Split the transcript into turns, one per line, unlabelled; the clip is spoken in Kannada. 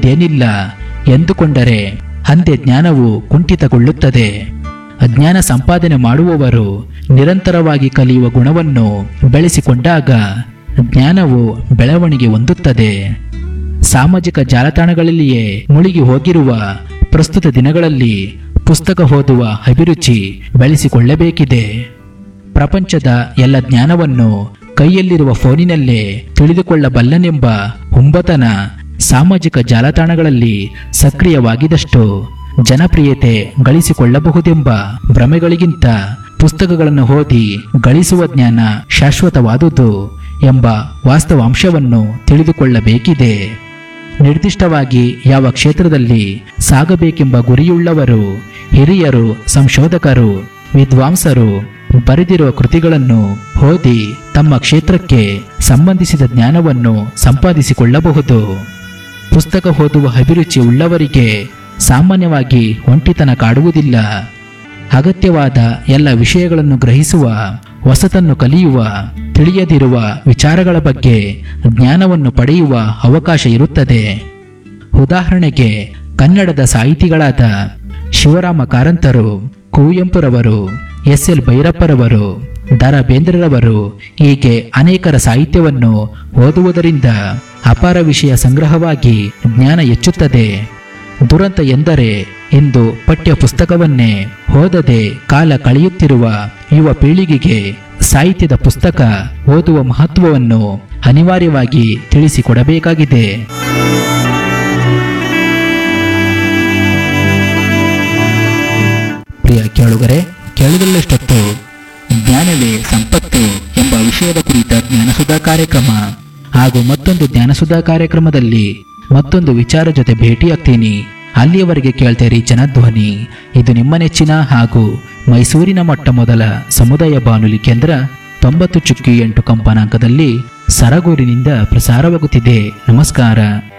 ಹೊಸದೇನಿಲ್ಲ ಎಂದುಕೊಂಡರೆ ಅಂದೆ ಜ್ಞಾನವು ಕುಂಠಿತಗೊಳ್ಳುತ್ತದೆ ಅಜ್ಞಾನ ಸಂಪಾದನೆ ಮಾಡುವವರು ನಿರಂತರವಾಗಿ ಕಲಿಯುವ ಗುಣವನ್ನು ಬೆಳೆಸಿಕೊಂಡಾಗ ಜ್ಞಾನವು ಬೆಳವಣಿಗೆ ಹೊಂದುತ್ತದೆ ಸಾಮಾಜಿಕ ಜಾಲತಾಣಗಳಲ್ಲಿಯೇ ಮುಳುಗಿ ಹೋಗಿರುವ ಪ್ರಸ್ತುತ ದಿನಗಳಲ್ಲಿ ಪುಸ್ತಕ ಓದುವ ಅಭಿರುಚಿ ಬೆಳೆಸಿಕೊಳ್ಳಬೇಕಿದೆ ಪ್ರಪಂಚದ ಎಲ್ಲ ಜ್ಞಾನವನ್ನು ಕೈಯಲ್ಲಿರುವ ಫೋನಿನಲ್ಲೇ ತಿಳಿದುಕೊಳ್ಳಬಲ್ಲನೆಂಬ ಹುಂಬತನ ಸಾಮಾಜಿಕ ಜಾಲತಾಣಗಳಲ್ಲಿ ಸಕ್ರಿಯವಾಗಿದಷ್ಟು ಜನಪ್ರಿಯತೆ ಗಳಿಸಿಕೊಳ್ಳಬಹುದೆಂಬ ಭ್ರಮೆಗಳಿಗಿಂತ ಪುಸ್ತಕಗಳನ್ನು ಓದಿ ಗಳಿಸುವ ಜ್ಞಾನ ಶಾಶ್ವತವಾದುದು ಎಂಬ ವಾಸ್ತವಾಂಶವನ್ನು ತಿಳಿದುಕೊಳ್ಳಬೇಕಿದೆ ನಿರ್ದಿಷ್ಟವಾಗಿ ಯಾವ ಕ್ಷೇತ್ರದಲ್ಲಿ ಸಾಗಬೇಕೆಂಬ ಗುರಿಯುಳ್ಳವರು ಹಿರಿಯರು ಸಂಶೋಧಕರು ವಿದ್ವಾಂಸರು ಬರೆದಿರುವ ಕೃತಿಗಳನ್ನು ಓದಿ ತಮ್ಮ ಕ್ಷೇತ್ರಕ್ಕೆ ಸಂಬಂಧಿಸಿದ ಜ್ಞಾನವನ್ನು ಸಂಪಾದಿಸಿಕೊಳ್ಳಬಹುದು ಪುಸ್ತಕ ಓದುವ ಅಭಿರುಚಿ ಉಳ್ಳವರಿಗೆ ಸಾಮಾನ್ಯವಾಗಿ ಒಂಟಿತನ ಕಾಡುವುದಿಲ್ಲ ಅಗತ್ಯವಾದ ಎಲ್ಲ ವಿಷಯಗಳನ್ನು ಗ್ರಹಿಸುವ ಹೊಸತನ್ನು ಕಲಿಯುವ ತಿಳಿಯದಿರುವ ವಿಚಾರಗಳ ಬಗ್ಗೆ ಜ್ಞಾನವನ್ನು ಪಡೆಯುವ ಅವಕಾಶ ಇರುತ್ತದೆ ಉದಾಹರಣೆಗೆ ಕನ್ನಡದ ಸಾಹಿತಿಗಳಾದ ಶಿವರಾಮ ಕಾರಂತರು ಕುವೆಂಪುರವರು ಎಸ್ ಎಲ್ ಭೈರಪ್ಪರವರು ದ ರಾ ಬೇಂದ್ರರವರು ಹೀಗೆ ಅನೇಕರ ಸಾಹಿತ್ಯವನ್ನು ಓದುವುದರಿಂದ ಅಪಾರ ವಿಷಯ ಸಂಗ್ರಹವಾಗಿ ಜ್ಞಾನ ಹೆಚ್ಚುತ್ತದೆ ದುರಂತ ಎಂದರೆ ಇಂದು ಪಠ್ಯ ಪುಸ್ತಕವನ್ನೇ ಓದದೆ ಕಾಲ ಕಳೆಯುತ್ತಿರುವ ಯುವ ಪೀಳಿಗೆಗೆ ಸಾಹಿತ್ಯದ ಪುಸ್ತಕ ಓದುವ ಮಹತ್ವವನ್ನು ಅನಿವಾರ್ಯವಾಗಿ ತಿಳಿಸಿಕೊಡಬೇಕಾಗಿದೆ ಪ್ರಿಯ ಕೇಳುಗರೆ ಕೇಳಿದಲ್ಲಷ್ಟೊತ್ತು ಜ್ಞಾನವೇ ಸಂಪತ್ತು ಎಂಬ ವಿಷಯದ ಕುರಿತ ಜ್ಞಾನಸುಧಾ ಕಾರ್ಯಕ್ರಮ ಹಾಗೂ ಮತ್ತೊಂದು ಜ್ಞಾನಸುಧಾ ಕಾರ್ಯಕ್ರಮದಲ್ಲಿ ಮತ್ತೊಂದು ವಿಚಾರ ಜೊತೆ ಭೇಟಿಯಾಗ್ತೀನಿ ಅಲ್ಲಿಯವರೆಗೆ ಕೇಳ್ತೇರಿ ಜನಧ್ವನಿ ಇದು ನಿಮ್ಮ ನೆಚ್ಚಿನ ಹಾಗೂ ಮೈಸೂರಿನ ಮೊಟ್ಟ ಮೊದಲ ಸಮುದಾಯ ಬಾನುಲಿ ಕೇಂದ್ರ ತೊಂಬತ್ತು ಚುಕ್ಕಿ ಎಂಟು ಕಂಪನಾಂಕದಲ್ಲಿ ಸರಗೂರಿನಿಂದ ಪ್ರಸಾರವಾಗುತ್ತಿದೆ ನಮಸ್ಕಾರ